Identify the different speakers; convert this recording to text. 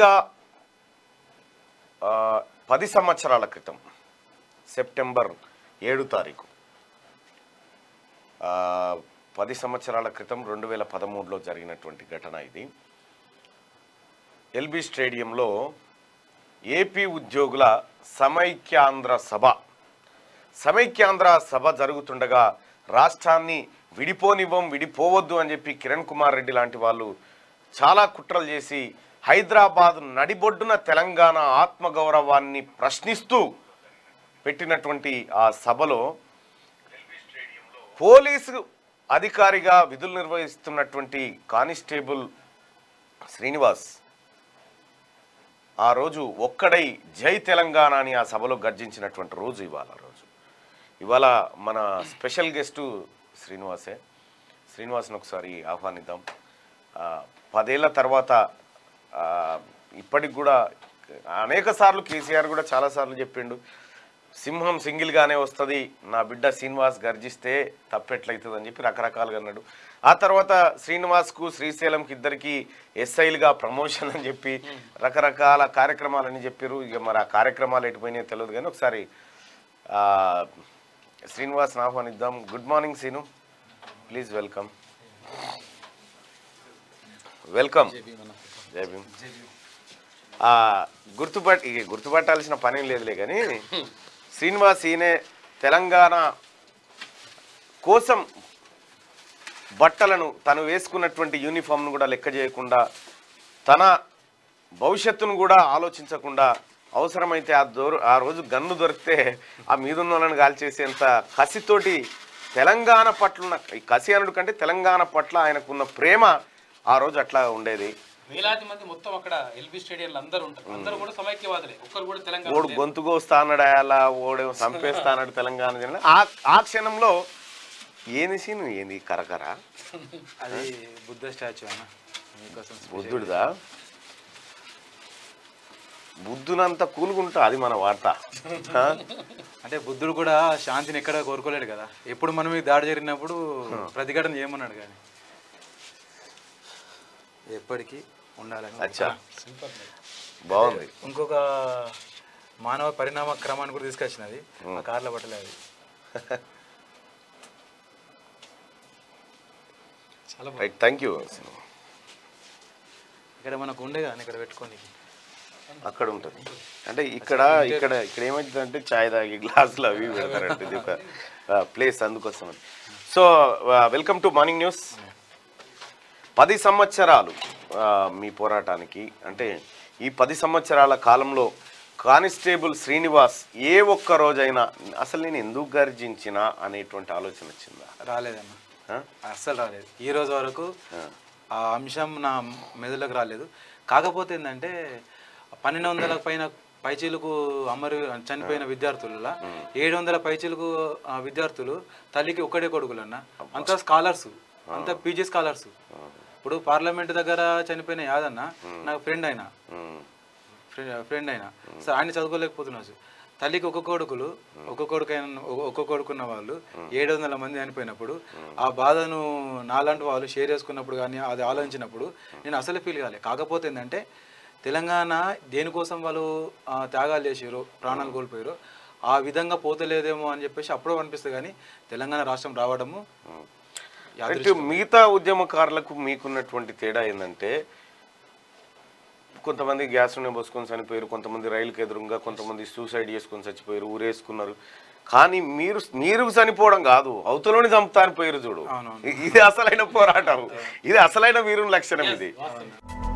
Speaker 1: సరిగ్గా ఆ, పది సంవత్సరాల క్రితం సెప్టెంబర్ ఏడు తారీఖు ఆ, పది సంవత్సరాల క్రితం రెండు వేల పదమూడులో జరిగినటువంటి ఘటన ఇది ఎల్బీ స్టేడియంలో ఏపీ ఉద్యోగుల సమైక్యాంధ్ర సభ సమైక్యాంధ్ర సభ జరుగుతుండగా రాష్ట్రాన్ని విడిపోనివ్వం విడిపోవద్దు అని చెప్పి కిరణ్ కుమార్ రెడ్డి లాంటి వాళ్ళు చాలా కుట్రలు చేసి హైదరాబాద్ నడిబొడ్డున తెలంగాణ ఆత్మగౌరవాన్ని ప్రశ్నిస్తూ పెట్టినటువంటి ఆ సభలో పోలీసు అధికారిగా విధులు నిర్వహిస్తున్నటువంటి కానిస్టేబుల్ శ్రీనివాస్ ఆ రోజు ఒక్కడై జై తెలంగాణ అని ఆ సభలో గర్జించినటువంటి రోజు ఇవాళ రోజు ఇవాళ మన స్పెషల్ గెస్టు శ్రీనివాసే శ్రీనివాస్ని ఒకసారి ఆహ్వానిద్దాం ఆ, పదేళ్ల తర్వాత ఆ, ఇప్పటికి కూడా అనేక సార్లు కేసీఆర్ కూడా చాలాసార్లు చెప్పిండు సింహం సింగిల్గానే వస్తుంది నా బిడ్డ శ్రీనివాస్ గర్జిస్తే తప్పెట్లయితుంది అని చెప్పి రకరకాలుగా అన్నాడు ఆ తర్వాత శ్రీనివాస్కు శ్రీశైలంకి ఇద్దరికి ఎస్ఐలుగా ప్రమోషన్ అని చెప్పి రకరకాల కార్యక్రమాలని చెప్పారు ఇక మరి ఆ కార్యక్రమాలు ఎటుపోయినాయో తెలియదు కానీ ఒకసారి ఆ, శ్రీనివాస్ని ఆహ్వానిద్దాం good morning Seenu please welcome welcome Jai Bhim ఆ, గుర్తుపట్ ఇక గుర్తుపట్టాల్సిన పనేం లేదులే కానీ శ్రీనివాస్ ఈయనే తెలంగాణ కోసం బట్టలను తను వేసుకున్నటువంటి యూనిఫామ్ను కూడా లెక్క చేయకుండా తన భవిష్యత్తును కూడా ఆలోచించకుండా అవసరమైతే ఆ దోరు ఆ రోజు గన్ను దొరికితే ఆ మీదున్న వాళ్ళని కాల్చేసేంత కసితోటి తెలంగాణ పట్ల ఉన్న ఈ కసి అనుడు కంటే తెలంగాణ పట్ల ఆయనకున్న ప్రేమ ఆ రోజు అట్లా ఉండేది
Speaker 2: వేలాది మంది మొత్తం అక్కడ ఎల్బీ స్టేడియంలో అందరూ ఉంటారు అందరూ కూడా సమైక్యవాదులే ఒక్కరు కూడా తెలంగాణ
Speaker 1: ఓడు గొంతుకు వస్తానడా అలా ఓడే చంపేస్తానడు తెలంగాణ జనం. ఆ ఆ క్షణంలో ఏంది సీను ఏంది కరకర
Speaker 3: అది బుద్ధ స్టాచ్యూ అన్న మీకోసం
Speaker 1: బుద్ధుడిదా బుద్ధునంత కూలుగుంటా అది మన వార్త ఆ?
Speaker 3: అంటే బుద్ధుడు కూడా శాంతిని ఎక్కడ కోరుకోలేడు కదా ఎప్పుడు మనం మీద దాడి జరిగినప్పుడు ప్రతిఘటన చేయమన్నాడు కానీ ఎప్పటికీ ఉండాలని
Speaker 1: అచ్చా బాగుంది
Speaker 3: ఇంకొక మానవ పరిణామ క్రమాన్ని కూడా తీసుకొచ్చినది ఆ కార్ల బట్టలే అది
Speaker 2: చాలా
Speaker 1: రైట్ థ్యాంక్ యూ
Speaker 3: ఇక్కడ మనకు ఉండే కానీ ఇక్కడ పెట్టుకొని
Speaker 1: అక్కడ ఉంటుంది అంటే ఇక్కడ ఇక్కడ ఇక్కడ ఏమవుతుంది అంటే చాయ్ తాగి గ్లాసులు అవి ఇవి పెడతారంటే ఇది ఒక ప్లేస్ అందుకోసం so welcome to morning news పది సంవత్సరాలు ఆ, మీ పోరాటానికి అంటే ఈ పది సంవత్సరాల కాలంలో కానిస్టేబుల్ శ్రీనివాస్ ఏ ఒక్క రోజైనా అసలు నేను ఎందుకు గర్జించినా అనేటువంటి ఆలోచన వచ్చిందా
Speaker 3: రాలేదన్న
Speaker 1: ఆ?
Speaker 3: అస్సలు రాలేదు ఈ రోజు వరకు ఆ అంశం నా మెదడులోకి రాలేదు కాకపోతే ఏంటంటే పన్నెండు వందల పైన పైచీలకు అమరు చనిపోయిన విద్యార్థుల ఏడు వందల పైచీలకు ఆ, విద్యార్థులు తల్లికి ఒక్కడే కొడుకులు అన్న అంతా స్కాలర్స్ అంతా పీజీ స్కాలర్స్ ఇప్పుడు పార్లమెంట్ దగ్గర చనిపోయిన యాదన్న నాకు ఫ్రెండ్ అయినా
Speaker 1: ఉమ్,
Speaker 3: ఫ్రెండ్ అయినా సార్ ఆయన చదువుకోలేకపోతున్నారు సార్. తల్లికి ఒక కొడుకులు ఒక కొడుకు అయిన ఒక కొడుకున్న వాళ్ళు ఏడు వందల మంది చనిపోయినప్పుడు ఆ బాధను నాలాంటి వాళ్ళు షేర్ చేసుకున్నప్పుడు కానీ అది ఆలోచించినప్పుడు నేను అసలు ఫీల్ కాలే కాకపోతే ఏంటంటే తెలంగాణ దేనికోసం వాళ్ళు ఆ, త్యాగాలు చేసారు ప్రాణాలు కోల్పోయారు ఆ విధంగా పోతలేదేమో అని చెప్పేసి అప్పుడు అనిపిస్తుంది కానీ తెలంగాణ రాష్ట్రం రావడము
Speaker 1: అంటే మిగతా ఉద్యమకారులకు మీకున్నటువంటి తేడా ఏంటంటే కొంతమంది గ్యాస్ నూనె పోసుకొని చనిపోయారు కొంతమంది రైలుకి ఎదురుగా కొంతమంది సూసైడ్ చేసుకొని చచ్చిపోయారు ఊరేసుకున్నారు కానీ మీరు మీరు చనిపోవడం కాదు అవతలోని చంపుతా అని పోయారు చూడు
Speaker 3: అవునవును.
Speaker 1: ఇ- ఇది అసలైన పోరాటం ఇది అసలైన వీరుని లక్షణం ఇది